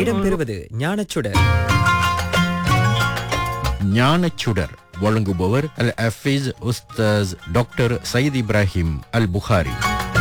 இடம்பெறுவது ஞானச்சுடர் ஞானச்சுடர் வழங்குபவர் அல் அஃபீஸ் உஸ்தாஸ் டாக்டர் சயீத் இப்ராஹிம் அல் புகாரி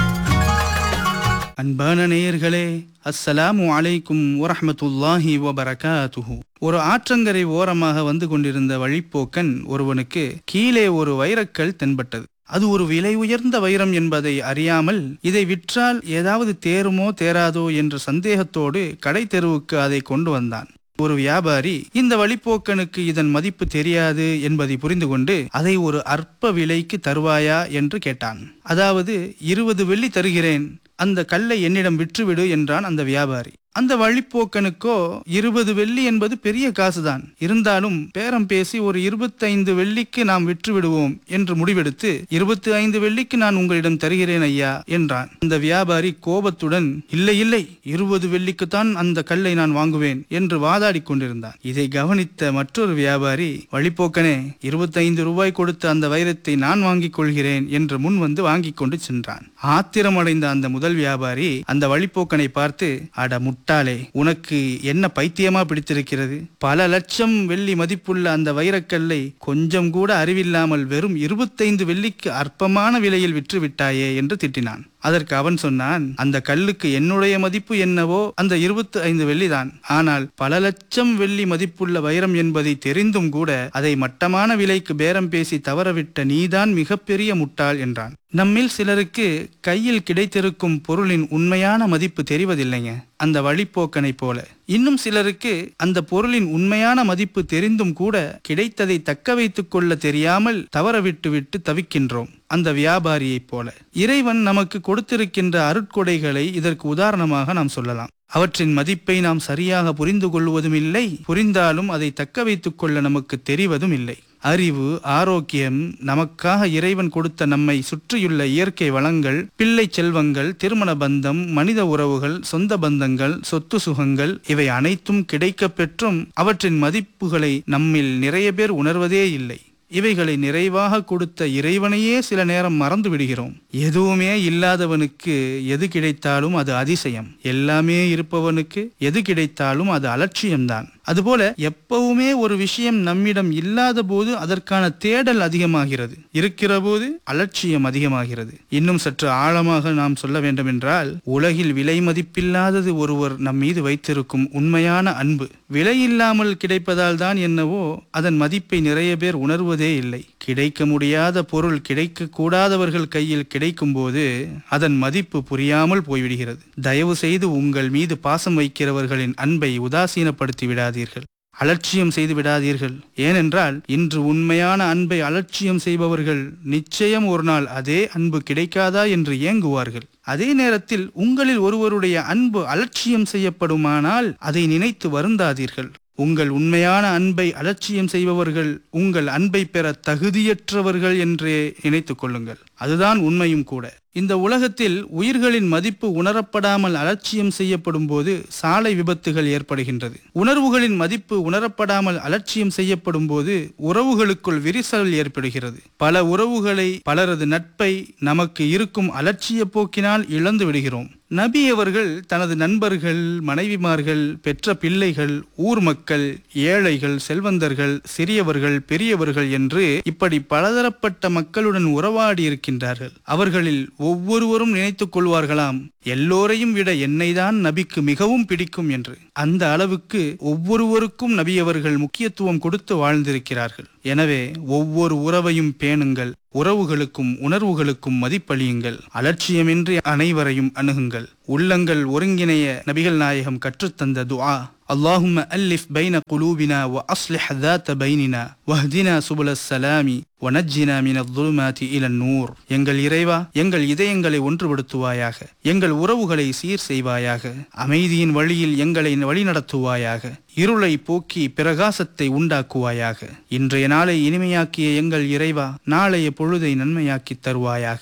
அன்பான நேயர்களே அஸ்ஸலாமு அலைக்கும் வரஹ்மத்துல்லாஹி வபரகாத்துஹு ஒரு ஆற்றங்கரை ஓரமாக வந்து கொண்டிருந்த வழிப்போக்கன் ஒருவனுக்கு கீழே ஒரு வைரக்கல் தென்பட்டது அது ஒரு விலை உயர்ந்த வைரம் என்பதை அறியாமல் இதை விற்றால் ஏதாவது தேருமோ தேராதோ என்ற சந்தேகத்தோடு கடை தெருவுக்கு அதை கொண்டு வந்தான் ஒரு வியாபாரி இந்த வழிப்போக்கனுக்கு இதன் மதிப்பு தெரியாது என்பதை புரிந்து கொண்டு அதை ஒரு அற்ப விலைக்கு தருவாயா என்று கேட்டான் அதாவது இருபது வெள்ளி தருகிறேன் அந்த கல்லை என்னிடம் விற்றுவிடு என்றான் அந்த வியாபாரி அந்த வழிப்போக்கனுக்கோ இருபது வெள்ளி என்பது பெரிய காசுதான் இருந்தாலும் பேரம் பேசி ஒரு இருபத்தைந்து வெள்ளிக்கு நாம் விற்று விடுவோம் என்று முடிவெடுத்து இருபத்தி ஐந்து வெள்ளிக்கு நான் உங்களிடம் தருகிறேன் ஐயா என்றான் அந்த வியாபாரி கோபத்துடன் இல்லை இல்லை இருபது வெள்ளிக்குத்தான் அந்த கல்லை நான் வாங்குவேன் என்று வாதாடி கொண்டிருந்தான் இதை கவனித்த மற்றொரு வியாபாரி வழிப்போக்கனே இருபத்தைந்து ரூபாய் கொடுத்த அந்த வைரத்தை நான் வாங்கிக் கொள்கிறேன் என்று முன் வந்து வாங்கிக் கொண்டு சென்றான் ஆத்திரமடைந்த அந்த முதல் வியாபாரி அந்த வழிப்போக்கனை பார்த்து அட முட்டாளே உனக்கு என்ன பைத்தியமா பிடித்திருக்கிறது பல லட்சம் வெள்ளி மதிப்புள்ள அந்த வைரக்கல்லை கொஞ்சம் கூட அறிவில்லாமல் வெறும் இருபத்தைந்து வெள்ளிக்கு அற்பமான விலையில் விற்று விட்டாயே என்று திட்டினான் அதற்கு அவன் சொன்னான் அந்த கல்லுக்கு என்னுடைய மதிப்பு என்னவோ அந்த இருபத்தி ஐந்து வெள்ளிதான் ஆனால் பல லட்சம் வெள்ளி மதிப்புள்ள வைரம் என்பதை தெரிந்தும் கூட அதை மட்டமான விலைக்கு பேரம் பேசி தவறவிட்ட நீதான் மிகப்பெரிய முட்டாள் என்றான் நம்மில் சிலருக்கு கையில் கிடைத்திருக்கும் பொருளின் உண்மையான மதிப்பு தெரிவதில்லைங்க அந்த வழிப்போக்கனை போல இன்னும் சிலருக்கு அந்த பொருளின் உண்மையான மதிப்பு தெரிந்தும் கூட கிடைத்ததை தக்க வைத்துக் கொள்ள தெரியாமல் தவறவிட்டு விட்டு தவிக்கின்றோம் அந்த வியாபாரியைப் போல இறைவன் நமக்கு கொடுத்திருக்கின்ற அருட்கொடைகளை இதற்கு உதாரணமாக நாம் சொல்லலாம் அவற்றின் மதிப்பை நாம் சரியாக புரிந்து கொள்வதும் இல்லை புரிந்தாலும் அதை தக்க வைத்துக் கொள்ள நமக்கு தெரிவதும் இல்லை அறிவு ஆரோக்கியம் நமக்காக இறைவன் கொடுத்த நம்மை சுற்றியுள்ள இயற்கை வளங்கள் பிள்ளை செல்வங்கள் திருமண பந்தம் மனித உறவுகள் சொந்த பந்தங்கள் சொத்து சுகங்கள் இவை அனைத்தும் கிடைக்கப் பெற்றும் அவற்றின் மதிப்புகளை நம்மில் நிறைய பேர் உணர்வதே இல்லை இவைகளை நிறைவாக கொடுத்த இறைவனையே சில நேரம் மறந்து விடுகிறோம் எதுவுமே இல்லாதவனுக்கு எது கிடைத்தாலும் அது அதிசயம் எல்லாமே இருப்பவனுக்கு எது கிடைத்தாலும் அது அலட்சியம்தான் அதுபோல எப்பவுமே ஒரு விஷயம் நம்மிடம் இல்லாத போது அதற்கான தேடல் அதிகமாகிறது இருக்கிற போது அலட்சியம் அதிகமாகிறது இன்னும் சற்று ஆழமாக நாம் சொல்ல வேண்டுமென்றால் உலகில் விலை மதிப்பில்லாதது ஒருவர் நம் மீது வைத்திருக்கும் உண்மையான அன்பு விலை இல்லாமல் கிடைப்பதால் தான் என்னவோ அதன் மதிப்பை நிறைய பேர் உணர்வதே இல்லை கிடைக்க முடியாத பொருள் கிடைக்க கூடாதவர்கள் கையில் கிடைக்கும் போது அதன் மதிப்பு புரியாமல் போய்விடுகிறது தயவு செய்து உங்கள் மீது பாசம் வைக்கிறவர்களின் அன்பை உதாசீனப்படுத்தி விடாதீர்கள் அலட்சியம் செய்து விடாதீர்கள் ஏனென்றால் இன்று உண்மையான அன்பை அலட்சியம் செய்பவர்கள் நிச்சயம் ஒரு நாள் அதே அன்பு கிடைக்காதா என்று ஏங்குவார்கள் அதே நேரத்தில் உங்களில் ஒருவருடைய அன்பு அலட்சியம் செய்யப்படுமானால் அதை நினைத்து வருந்தாதீர்கள் உங்கள் உண்மையான அன்பை அலட்சியம் செய்பவர்கள் உங்கள் அன்பை பெற தகுதியற்றவர்கள் என்றே நினைத்துக் கொள்ளுங்கள் அதுதான் உண்மையும் கூட இந்த உலகத்தில் உயிர்களின் மதிப்பு உணரப்படாமல் அலட்சியம் செய்யப்படும் போது சாலை விபத்துகள் ஏற்படுகின்றது உணர்வுகளின் மதிப்பு உணரப்படாமல் அலட்சியம் செய்யப்படும் போது உறவுகளுக்குள் விரிசல் ஏற்படுகிறது பல உறவுகளை பலரது நட்பை நமக்கு இருக்கும் அலட்சிய போக்கினால் இழந்து விடுகிறோம் நபி அவர்கள் தனது நண்பர்கள் மனைவிமார்கள் பெற்ற பிள்ளைகள் ஊர் மக்கள் ஏழைகள் செல்வந்தர்கள் சிறியவர்கள் பெரியவர்கள் என்று இப்படி பலதரப்பட்ட மக்களுடன் உறவாடி இருக்கின்றார்கள் அவர்களில் ஒவ்வொருவரும் நினைத்துக் கொள்வார்களாம் எல்லோரையும் விட என்னைதான் நபிக்கு மிகவும் பிடிக்கும் என்று அந்த அளவுக்கு ஒவ்வொருவருக்கும் நபி அவர்கள் முக்கியத்துவம் கொடுத்து வாழ்ந்திருக்கிறார்கள் எனவே ஒவ்வொரு உறவையும் பேணுங்கள் உறவுகளுக்கும் உணர்வுகளுக்கும் மதிப்பளியுங்கள் அலட்சியமின்றி அனைவரையும் அணுகுங்கள் உள்ளங்கள் ஒருங்கிணைய நபிகள் நாயகம் கற்றுத்தந்த துஆ اللهم ألف بين قلوبنا وأصلح ذات بيننا واهدنا سبل السلام ونجنا من الظلمات إلى النور எங்கள் இறைவா எங்கள் இதயங்களை ஒன்றுபடுத்துவாயாக எங்கள் உறவுகளை சீர் செய்வாயாக அமைதியின் வழியில் எங்களை வழிநடத்துவாயாக இருளை போக்கி பிரகாசத்தை உண்டாக்குவாயாக இன்றைய நாளை இனிமையாக்கிய எங்கள் இறைவா நாளைய பொழுதை நன்மையாக்கித் தருவாயாக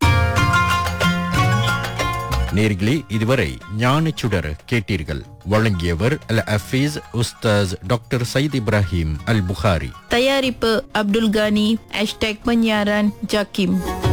நேர்களே இதுவரை ஞானச்சுடர் கேட்டீர்கள் வழங்கியவர் அல் அஃபீஸ் உஸ்தாஸ் டாக்டர் சயீத் இப்ராஹிம் அல் புகாரி தயாரிப்பு அப்துல் கானி ஹேஷ்டேக் பன்யாரன் ஜாக்கிம்